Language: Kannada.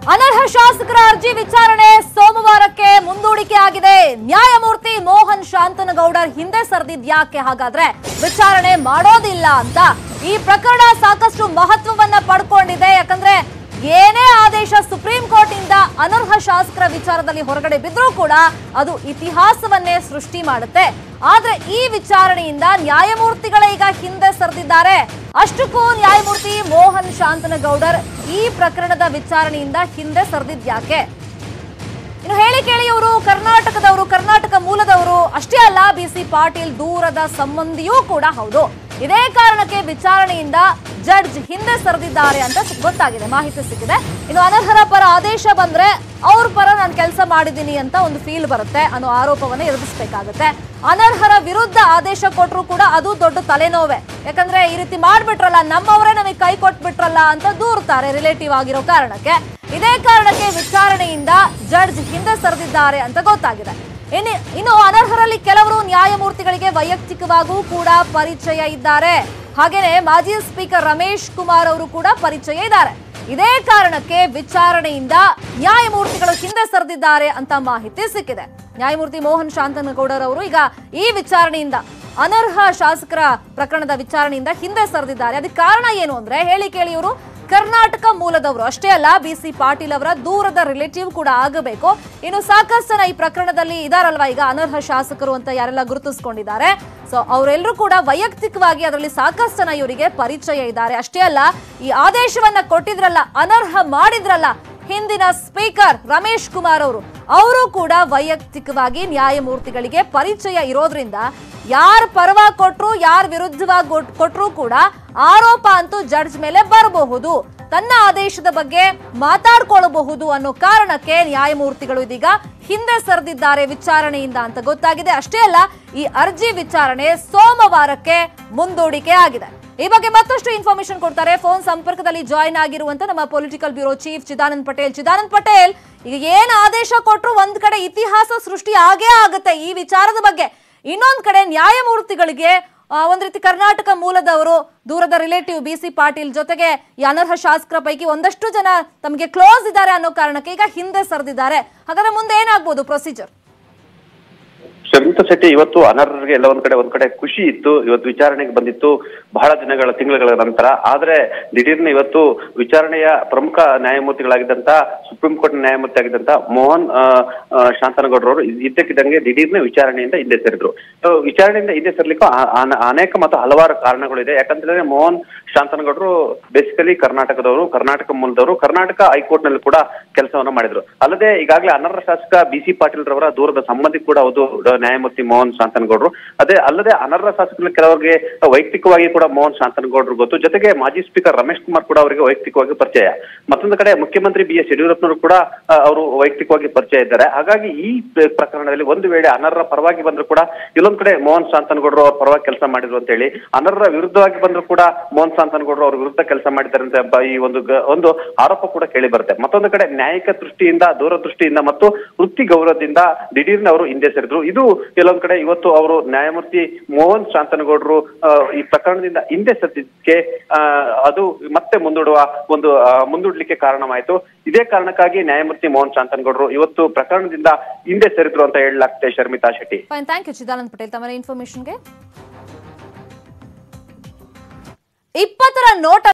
ಅನರ್ಹ ಶಾಸಕರ ಅರ್ಜಿ ವಿಚಾರಣೆ ಸೋಮವಾರಕ್ಕೆ ಮುಂದೂಡಿಕೆ ಆಗಿದೆ ನ್ಯಾಯಮೂರ್ತಿ ಮೋಹನ್ ಶಾಂತನಗೌಡರ್ ಹಿಂದೆ ಸರಿದಿದ್ಯಾಕೆ ಹಾಗಾದ್ರೆ ವಿಚಾರಣೆ ಮಾಡೋದಿಲ್ಲ ಅಂತ ಈ ಪ್ರಕರಣ ಸಾಕಷ್ಟು ಮಹತ್ವವನ್ನ ಪಡ್ಕೊಂಡಿದೆ ಯಾಕಂದ್ರೆ ಏನೇ ಆದೇಶ ಸುಪ್ರೀಂ ಕೋರ್ಟ್ ಇಂದ ಅನರ್ಹ ಶಾಸಕರ ವಿಚಾರದಲ್ಲಿ ಹೊರಗಡೆ ಬಿದ್ರೂ ಕೂಡ ಅದು ಇತಿಹಾಸವನ್ನೇ ಸೃಷ್ಟಿ ಮಾಡುತ್ತೆ ಆದ್ರೆ ಈ ವಿಚಾರಣೆಯಿಂದ ನ್ಯಾಯಮೂರ್ತಿಗಳೇ ಈಗ ಹಿಂದೆ ಸರಿದಿದ್ದಾರೆ ಅಷ್ಟಕ್ಕೂ ನ್ಯಾಯಮೂರ್ತಿ ಮೋಹನ್ ಶಾಂತನಗೌಡರ್ ಈ ಪ್ರಕರಣದ ವಿಚಾರಣೆಯಿಂದ ಹಿಂದೆ ಸರಿದಿದ್ಯಾಕೆ ಇನ್ನು ಹೇಳಿ ಕೇಳಿ ಇವರು ಕರ್ನಾಟಕದವರು ಕರ್ನಾಟಕ ಮೂಲದವರು ಅಷ್ಟೇ ಅಲ್ಲ ಬಿ ಸಿ ಪಾಟೀಲ್ ದೂರದ ಸಂಬಂಧಿಯೂ ಕೂಡ ಹೌದು ಇದೇ ಕಾರಣಕ್ಕೆ ವಿಚಾರಣೆಯಿಂದ ಜಡ್ಜ್ ಹಿಂದೆ ಸರಿದಿದ್ದಾರೆ ಅಂತ ಗೊತ್ತಾಗಿದೆ ಮಾಹಿತಿ ಸಿಕ್ಕಿದೆ ಇನ್ನು ಅನರ್ಹರ ಪರ ಆದೇಶ ಬಂದ್ರೆ ಅವ್ರ ಪರ ನಾನು ಕೆಲಸ ಮಾಡಿದ್ದೀನಿ ಅಂತ ಒಂದು ಫೀಲ್ ಬರುತ್ತೆ ಅನ್ನೋ ಆರೋಪವನ್ನ ಎದುರಿಸಬೇಕಾಗುತ್ತೆ ಅನರ್ಹರ ವಿರುದ್ಧ ಆದೇಶ ಕೊಟ್ಟರು ಕೂಡ ಅದು ದೊಡ್ಡ ತಲೆನೋವೆ ಯಾಕಂದ್ರೆ ಈ ರೀತಿ ಮಾಡ್ಬಿಟ್ರಲ್ಲ ನಮ್ಮವರೇ ನಮಗೆ ಕೈ ಕೊಟ್ಬಿಟ್ರಲ್ಲ ಅಂತ ದೂರ್ತಾರೆ ರಿಲೇಟಿವ್ ಆಗಿರೋ ಕಾರಣಕ್ಕೆ ಇದೇ ಕಾರಣಕ್ಕೆ ವಿಚಾರಣೆಯಿಂದ ಜಡ್ಜ್ ಹಿಂದೆ ಸರಿದಿದ್ದಾರೆ ಅಂತ ಗೊತ್ತಾಗಿದೆ ಇನ್ನು ಇನ್ನು ಅನರ್ಹರಲ್ಲಿ ಕೆಲವರು ನ್ಯಾಯಮೂರ್ತಿಗಳಿಗೆ ವೈಯಕ್ತಿಕವಾಗೂ ಕೂಡ ಪರಿಚಯ ಇದ್ದಾರೆ ಹಾಗೇನೆ ಮಾಜಿ ಸ್ಪೀಕರ್ ರಮೇಶ್ ಕುಮಾರ್ ಅವರು ಕೂಡ ಪರಿಚಯ ಇದ್ದಾರೆ ಇದೇ ಕಾರಣಕ್ಕೆ ವಿಚಾರಣೆಯಿಂದ ನ್ಯಾಯಮೂರ್ತಿಗಳು ಹಿಂದೆ ಸರಿದಿದ್ದಾರೆ ಅಂತ ಮಾಹಿತಿ ಸಿಕ್ಕಿದೆ ನ್ಯಾಯಮೂರ್ತಿ ಮೋಹನ್ ಶಾಂತನಗೌಡರ್ ಅವರು ಈಗ ಈ ವಿಚಾರಣೆಯಿಂದ ಅನರ್ಹ ಶಾಸಕರ ಪ್ರಕರಣದ ವಿಚಾರಣೆಯಿಂದ ಹಿಂದೆ ಸರಿದಿದ್ದಾರೆ ಅದಕ್ಕೆ ಕಾರಣ ಏನು ಅಂದ್ರೆ ಹೇಳಿ ಕೇಳಿ ಇವರು ಕರ್ನಾಟಕ ಮೂಲದವರು ಅಷ್ಟೇ ಅಲ್ಲ ಬಿ ಸಿ ಪಾಟೀಲ್ ಅವರ ದೂರದ ರಿಲೇಟಿವ್ ಕೂಡ ಆಗಬೇಕು ಇನ್ನು ಸಾಕಷ್ಟು ಜನ ಈ ಪ್ರಕರಣದಲ್ಲಿ ಇದಾರಲ್ವಾ ಈಗ ಅನರ್ಹ ಶಾಸಕರು ಅಂತ ಯಾರೆಲ್ಲ ಗುರುತಿಸ್ಕೊಂಡಿದ್ದಾರೆ ಸೊ ಅವರೆಲ್ಲರೂ ಕೂಡ ವೈಯಕ್ತಿಕವಾಗಿ ಅದರಲ್ಲಿ ಸಾಕಷ್ಟು ಜನ ಇವರಿಗೆ ಪರಿಚಯ ಇದ್ದಾರೆ ಅಷ್ಟೇ ಅಲ್ಲ ಈ ಆದೇಶವನ್ನ ಕೊಟ್ಟಿದ್ರಲ್ಲ ಅನರ್ಹ ಮಾಡಿದ್ರಲ್ಲ ಹಿಂದಿನ ಸ್ಪೀಕರ್ ರಮೇಶ್ ಕುಮಾರ್ ಅವರು ಅವರು ಕೂಡ ವೈಯಕ್ತಿಕವಾಗಿ ನ್ಯಾಯಮೂರ್ತಿಗಳಿಗೆ ಪರಿಚಯ ಇರೋದ್ರಿಂದ ಯಾರ ಪರವಾಗಿ ಕೊಟ್ರು ಯಾರ ವಿರುದ್ಧವಾಗಿ ಕೊಟ್- ಕೊಟ್ರು ಕೂಡ ಆರೋಪ ಅಂತೂ ಜಡ್ಜ್ ಮೇಲೆ ಬರಬಹುದು ತನ್ನ ಆದೇಶದ ಬಗ್ಗೆ ಮಾತಾಡ್ಕೊಳ್ಳಬಹುದು ಅನ್ನೋ ಕಾರಣಕ್ಕೆ ನ್ಯಾಯಮೂರ್ತಿಗಳು ಇದೀಗ ಹಿಂದೆ ಸರಿದಿದ್ದಾರೆ ವಿಚಾರಣೆಯಿಂದ ಅಂತ ಗೊತ್ತಾಗಿದೆ ಅಷ್ಟೇ ಅಲ್ಲ ಈ ಅರ್ಜಿ ವಿಚಾರಣೆ ಸೋಮವಾರಕ್ಕೆ ಮುಂದೂಡಿಕೆ ಆಗಿದೆ ಈ ಬಗ್ಗೆ ಮತ್ತಷ್ಟು ಇನ್ಫಾರ್ಮೇಶನ್ ಕೊಡ್ತಾರೆ ಫೋನ್ ಸಂಪರ್ಕದಲ್ಲಿ ಜಾಯಿನ್ ಆಗಿರುವಂತ ನಮ್ಮ political bureau chief Chidanand Patel Chidanand Patel ಈಗ ಏನ್ ಆದೇಶ ಕೊಟ್ರು ಒಂದ್ ಕಡೆ ಇತಿಹಾಸ ಸೃಷ್ಟಿ ಆಗೇ ಆಗುತ್ತೆ ಈ ವಿಚಾರದ ಬಗ್ಗೆ ಇನ್ನೊಂದ್ ಕಡೆ ನ್ಯಾಯಮೂರ್ತಿಗಳಿಗೆ ಆ, ಒಂದ್ ರೀತಿ ಕರ್ನಾಟಕ ಮೂಲದವರು ದೂರದ ರಿಲೇಟಿವ್ ಬಿ ಸಿ ಪಾಟೀಲ್ ಜೊತೆಗೆ ಈ ಅನರ್ಹ ಶಾಸಕರ ಪೈಕಿ ಒಂದಷ್ಟು ಜನ ತಮಗೆ ಕ್ಲೋಸ್ ಇದ್ದಾರೆ ಅನ್ನೋ ಕಾರಣಕ್ಕೆ ಈಗ ಹಿಂದೆ ಸರಿದಿದ್ದಾರೆ ಹಾಗಾದ್ರೆ ಮುಂದೆ ಏನಾಗ್ಬೋದು ಪ್ರೊಸೀಜರ್ ಶಮಿತಾ ಶೆಟ್ಟಿ ಇವತ್ತು ಅನರ್ಹರಿಗೆ ಎಲ್ಲ ಒಂದ್ ಕಡೆ ಒಂದ್ ಕಡೆ ಖುಷಿ ಇತ್ತು ಇವತ್ತು ವಿಚಾರಣೆಗೆ ಬಂದಿತ್ತು ಬಹಳ ದಿನಗಳ ತಿಂಗಳುಗಳ ನಂತರ ಆದ್ರೆ ದಿಢೀರ್ನ ಇವತ್ತು ವಿಚಾರಣೆಯ ಪ್ರಮುಖ ನ್ಯಾಯಮೂರ್ತಿಗಳಾಗಿದ್ದಂತ ಸುಪ್ರೀಂ ಕೋರ್ಟ್ ನ್ಯಾಯಮೂರ್ತಿ ಆಗಿದ್ದಂತ ಮೋಹನ್ ಆ, ಆ, ಶಾಂತನಗೌಡರವರು ಇದ್ದಕ್ಕಿದ್ದಂಗೆ ದಿಢೀರ್ನ ವಿಚಾರಣೆಯಿಂದ ಹಿಂದೆ ಸೇರಿದ್ರು So, ವಿಚಾರಣೆಯಿಂದ ಹಿಂದೆ ಸೇರ್ಲಿಕ್ಕೂ ಆ- ಆ- ಅನೇಕ ಮತ್ತು ಹಲವಾರು ಕಾರಣಗಳಿದೆ ಯಾಕಂತಂದ್ರೆ ಮೋಹನ್ ಶಾಂತನಗೌಡರು ಬೇಸಿಕಲಿ ಕರ್ನಾಟಕದವರು ಕರ್ನಾಟಕ ಮೂಲದವರು ಕರ್ನಾಟಕ ಹೈಕೋರ್ಟ್ ನಲ್ಲಿ ಕೂಡ ಕೆಲಸವನ್ನ ಮಾಡಿದ್ರು ಅಲ್ಲದೆ ಈಗಾಗಲೇ ಅನರ್ಹ ಶಾಸಕ ಬಿ ಸಿ ಪಾಟೀಲ್ ರವರ ದೂರದ ಸಂಬಂಧಿ ಕೂಡ ಹೌದು ಡ- ನ್ಯಾಯಮೂರ್ತಿ ಮೋಹನ್ ಶಾಂತನಗೌಡರು ಅದೇ ಅಲ್ಲದೆ ಅನರ್ಹ ಶಾಸಕರಲ್ಲಿ ಕೆಲವರಿಗೆ ವೈಯಕ್ತಿಕವಾಗಿ ಕೂಡ ಮೋಹನ್ ಶಾಂತನಗೌಡರು ಗೊತ್ತು ಜೊತೆಗೆ ಮಾಜಿ ಸ್ಪೀಕರ್ ರಮೇಶ್ ಕುಮಾರ್ ಕೂಡ ಅವರಿಗೆ ವೈಯಕ್ತಿಕವಾಗಿ ಪರಿಚಯ ಮತ್ತೊಂದು ಕಡೆ ಮುಖ್ಯಮಂತ್ರಿ ಬಿ ಎಸ್ ಯಡಿಯೂರಪ್ಪನವರು ಕೂಡ ಆ, ಅವರು ವೈಯಕ್ತಿಕವಾಗಿ ಪರಿಚಯ ಇದ್ದಾರೆ ಹಾಗಾಗಿ ಈ ಪ್ರ- ಪ್ರಕರಣದಲ್ಲಿ ಒಂದು ವೇಳೆ ಅನರ್ಹ ಪರವಾಗಿ ಬಂದ್ರು ಕೂಡ ಇಲ್ಲೊಂದ್ ಕಡೆ ಮೋಹನ್ ಶಾಂತನಗೌಡರು ಅವ್ರ ಪರವಾಗಿ ಕೆಲಸ ಮಾಡಿದ್ರು ಅಂತ ಹೇಳಿ ಅನರ್ಹ ವಿರುದ್ಧವಾಗಿ ಬಂದ್ರು ಕೂಡ ಮೋಹನ್ ಶಾಂತನಗೌಡರು ಅವ್ರ ವಿರುದ್ಧ ಕೆಲಸ ಮಾಡಿದ್ದಾರೆ ಅಂತ ಎಂಬ ಈ ಒಂದು ಗ- ಒಂದು ಆರೋಪ ಕೂಡ ಕೇಳಿ ಬರುತ್ತೆ ಮತ್ತೊಂದು ಕಡೆ ನ್ಯಾಯಿಕ ದೃಷ್ಟಿಯಿಂದ ದೂರದೃಷ್ಟಿಯಿಂದ ಮತ್ತು ವೃತ್ತಿ ಗೌರವದಿಂದ ದಿಢೀರ್ನ ಅವರು ಹಿಂದೆ ಸೇರಿದ್ರು ಇದು ಕೆಲವೊಂದ್ ಕಡೆ ಇವತ್ತು ಅವರು ನ್ಯಾಯಮೂರ್ತಿ ಮೋಹನ್ ಶಾಂತನಗೌಡರು ಆ, ಈ ಪ್ರಕರಣದಿಂದ ಹಿಂದೆ ಸದ್ದಿದ್ದಕ್ಕೆ ಆ, ಅದು ಮತ್ತೆ ಮುಂದೂಡುವ ಒಂದು ಆ, ಮುಂದೂಡ್ಲಿಕ್ಕೆ ಕಾರಣವಾಯಿತು ಇದೇ ಕಾರಣಕ್ಕಾಗಿ ನ್ಯಾಯಮೂರ್ತಿ ಮೋಹನ್ ಶಾಂತನಗೌಡರು ಇವತ್ತು ಪ್ರಕರಣದಿಂದ ಹಿಂದೆ ಸರಿದ್ರು ಅಂತ ಹೇಳಲಾಗ್ತದೆ Sharmita Shetty fine thank you Chidanand Patel ತಮ್ಮ ಇನ್ಫಾರ್ಮೇಶನ್ಗೆ ಇಪ್ಪತ್ತರ ನೋಟ್